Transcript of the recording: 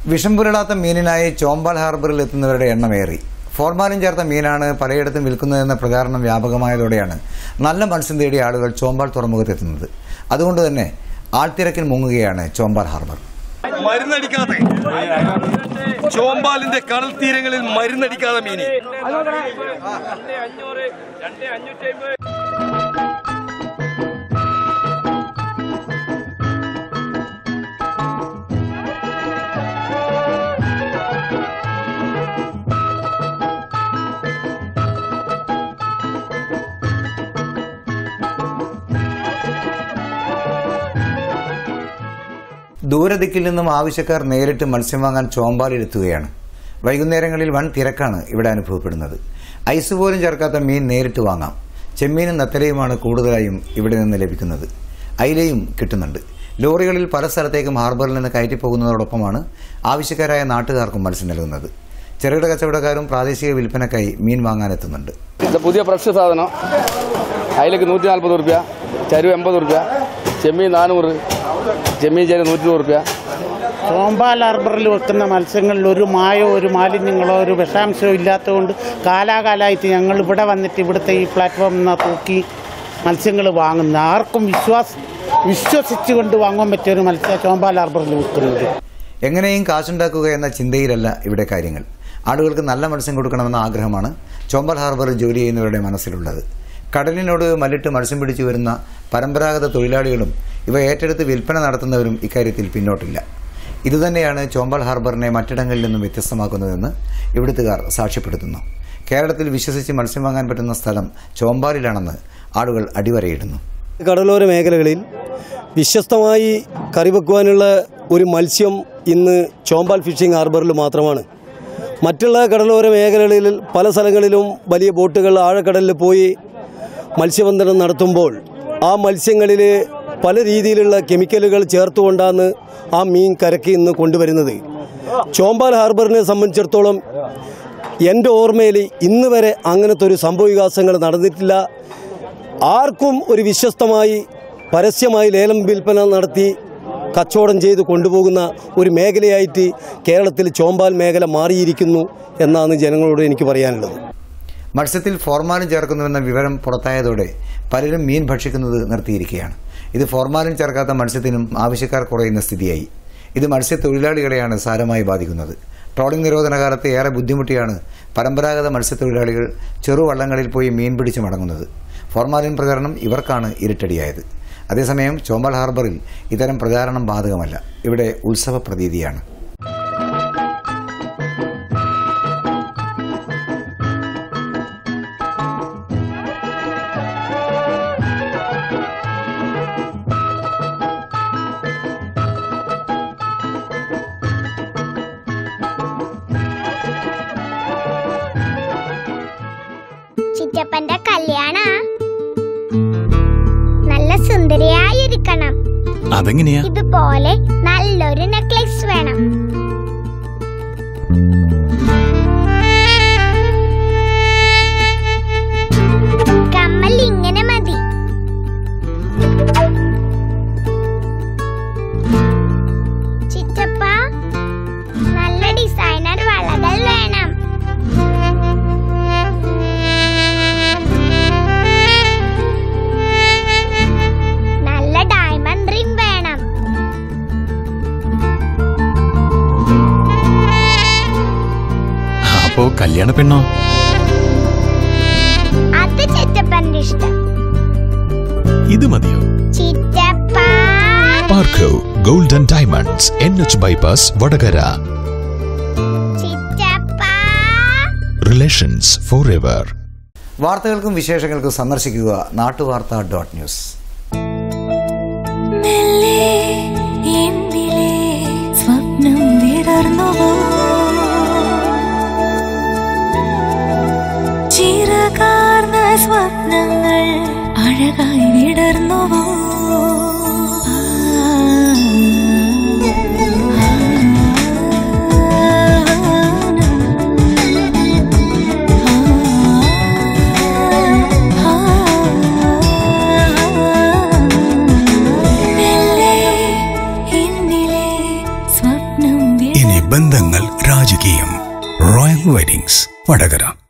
വിഷം പുരളാത്ത മീനിനായി ചോമ്പാൽ ഹാർബറിൽ എത്തുന്നവരുടെ എണ്ണമേറി ഫോർമാലിൻ ചേർത്ത മീനാണ് പലയിടത്തും വിൽക്കുന്നതെന്ന പ്രചാരണം വ്യാപകമായതോടെയാണ് നല്ല മത്സ്യം തേടിയ ആളുകൾ ചോമ്പാൽ തുറമുഖത്തെത്തുന്നത് അതുകൊണ്ട് തന്നെ ആൾത്തിരക്കിൽ മുങ്ങുകയാണ് ചോമ്പാൽ ഹാർബർ മരുന്നടിക്കാതെ ചോമ്പാലിന്റെ കടൽ തീരങ്ങളിൽ മരുന്നടിക്കാതെ മീനി ദൂരദിക്കിൽ നിന്നും ആവശ്യക്കാർ നേരിട്ട് മത്സ്യം വാങ്ങാൻ ചോമ്പാലിലെത്തുകയാണ് വൈകുന്നേരങ്ങളിൽ വൻ തിരക്കാണ് ഇവിടെ അനുഭവപ്പെടുന്നത് ഐസ് പോലും ചേർക്കാത്ത മീൻ നേരിട്ട് വാങ്ങാം ചെമ്മീനും നത്തലയുമാണ് കൂടുതലായും ഇവിടെ നിന്ന് ലഭിക്കുന്നത് അയിലയും കിട്ടുന്നുണ്ട് ലോറികളിൽ പല സ്ഥലത്തേക്കും ഹാർബറിൽ നിന്ന് കയറ്റി പോകുന്നതോടൊപ്പമാണ് ആവശ്യക്കാരായ നാട്ടുകാർക്കും മത്സ്യം നൽകുന്നത് ചെറുകിട കച്ചവടക്കാരും പ്രാദേശിക വിൽപ്പനക്കായി മീൻ വാങ്ങാനെത്തുന്നുണ്ട് ഇത് പുതിയ ഫ്രഷ് സാധനം അയിലേക്ക് നൂറ്റി നാൽപ്പത് റുപ്യ ചരുവ് എൺപത് റുപ്യ ചെമ്മീൻ നാനൂറ് ചെമ്മീൻ ചരി നൂറ്റി നൂറ് റുപ്യ ചോമ്പാൽ ഹാർബറിൽ വെക്കുന്ന മത്സ്യങ്ങളിൽ ഒരു മായോ ഒരു മാലിന്യങ്ങളോ ഒരു വിഷാംശമോ ഇല്ലാത്തതുകൊണ്ട് കാലാകാലമായിട്ട് ഞങ്ങൾ ഇവിടെ വന്നിട്ട് ഇവിടുത്തെ ഈ പ്ലാറ്റ്ഫോമിൽ നിന്ന് തൂക്കി മത്സ്യങ്ങൾ വാങ്ങുന്നു ആർക്കും വിശ്വാസ വിശ്വസിച്ചുകൊണ്ട് വാങ്ങാൻ പറ്റിയ ഒരു മത്സ്യ ചോമ്പാൽ ഹാർബറിൽ വെക്കുന്നത് എങ്ങനെയും കാശുണ്ടാക്കുക എന്ന ചിന്തയിലല്ല ഇവിടെ കാര്യങ്ങൾ ആളുകൾക്ക് നല്ല മത്സ്യം കൊടുക്കണമെന്ന ആഗ്രഹമാണ് ചോമ്പൽ ഹാർബറിൽ ജോലി ചെയ്യുന്നവരുടെ മനസ്സിലുള്ളത് കടലിനോട് മല്ലിട്ട് മത്സ്യം പിടിച്ചു വരുന്ന പരമ്പരാഗത തൊഴിലാളികളും ഇവ ഏറ്റെടുത്ത് വിൽപ്പന നടത്തുന്നവരും ഇക്കാര്യത്തിൽ പിന്നോട്ടില്ല ഇതുതന്നെയാണ് ചോമ്പൽ ഹാർബറിനെ മറ്റിടങ്ങളിൽ നിന്നും വ്യത്യസ്തമാക്കുന്നതെന്ന് ഇവിടുത്തുകാർ സാക്ഷ്യപ്പെടുത്തുന്നു കേരളത്തിൽ വിശ്വസിച്ച് മത്സ്യം വാങ്ങാൻ പറ്റുന്ന സ്ഥലം ചോമ്പാലിലാണെന്ന് ആളുകൾ അടിവരയിടുന്നു കടലോര മേഖലകളിൽ വിശ്വസ്തമായി കറി വെക്കുവാനുള്ള ഒരു മത്സ്യം ഇന്ന് ചോമ്പാൽ ഫിഷിംഗ് ഹാർബറിൽ മാത്രമാണ് മറ്റുള്ള കടലോര മേഖലകളിൽ പല സ്ഥലങ്ങളിലും വലിയ ബോട്ടുകൾ ആഴക്കടലിൽ പോയി മത്സ്യബന്ധനം നടത്തുമ്പോൾ ആ മത്സ്യങ്ങളിൽ പല രീതിയിലുള്ള കെമിക്കലുകൾ ചേർത്തുകൊണ്ടാണ് ആ മീൻ കരയ്ക്ക് ഇന്ന് കൊണ്ടുവരുന്നത് ചോമ്പാൽ ഹാർബറിനെ സംബന്ധിച്ചിടത്തോളം എൻ്റെ ഓർമ്മയിൽ ഇന്ന് വരെ അങ്ങനത്തെ ഒരു സംഭവവികാസങ്ങൾ നടന്നിട്ടില്ല ആർക്കും ഒരു വിശ്വസ്തമായി പരസ്യമായി ലേലം വിൽപ്പന നടത്തി കച്ചവടം ചെയ്ത് കൊണ്ടുപോകുന്ന ഒരു മേഖലയായിട്ട് കേരളത്തിൽ ചോമ്പാൽ മേഖല മാറിയിരിക്കുന്നു എന്നാണ് ജനങ്ങളോട് എനിക്ക് പറയാനുള്ളത് മത്സ്യത്തിൽ ഫോർമാലിൻ ചേർക്കുന്നുവെന്ന വിവരം പുറത്തായതോടെ പലരും മീൻ ഭക്ഷിക്കുന്നത് നിർത്തിയിരിക്കുകയാണ് ഇത് ഫോർമാലിൻ ചേർക്കാത്ത മത്സ്യത്തിനും ആവശ്യക്കാർ കുറയുന്ന സ്ഥിതിയായി ഇത് മത്സ്യത്തൊഴിലാളികളെയാണ് സാരമായി ബാധിക്കുന്നത് ട്രോളിംഗ് നിരോധന കാലത്ത് ഏറെ ബുദ്ധിമുട്ടിയാണ് പരമ്പരാഗത മത്സ്യത്തൊഴിലാളികൾ ചെറുവള്ളങ്ങളിൽ പോയി മീൻ പിടിച്ച് മടങ്ങുന്നത് ഫോർമാലിൻ പ്രചാരണം ഇവർക്കാണ് ഇരുട്ടടിയായത് അതേസമയം ചോമ്പൽ ഹാർബറിൽ ഇത്തരം പ്രചാരണം ബാധകമല്ല ഇവിടെ ഉത്സവ പ്രതീതിയാണ് ചിറ്റപ്പന്റെ കല്യാണ നല്ല സുന്ദരിയായിരിക്കണം അതെങ്ങനെയാ ഇതുപോലെ നല്ലൊരു നെക്ലേസ് വേണം കമ്മൽ ഇങ്ങനെ മതി ചിറ്റപ്പ നല്ല ഡിസൈനർ വളകൾ വേണം നല്ല ഡയമണ്ട് റിംഗ് വേണം അപ്പോ കല്യാണ പെണ്ണോ അത് ചിറ്റപ്പന്റെ ഇഷ്ടം ഇത് മതിയോ Chittappa Parco golden diamonds N H bypass Vadakara Chittappa relations for ever വാർത്തകൾക്കും വിശേഷങ്ങൾക്കും സന്ദർശിക്കുക നാട്ടുവാർത്ത ഡോട്ട് ന്യൂസ് മെല്ലെ എന്നിലെ സ്വപ്നം വിടർന്നുവോ ചിറകാർന്ന സ്വപ്നങ്ങൾ അഴകായി വിടർന്നുവോ മെല്ലെ എന്നിലെ സ്വപ്നം ഇനി ബന്ധങ്ങൾ രാജകീയം റോയൽ വെഡിങ്സ് വടകര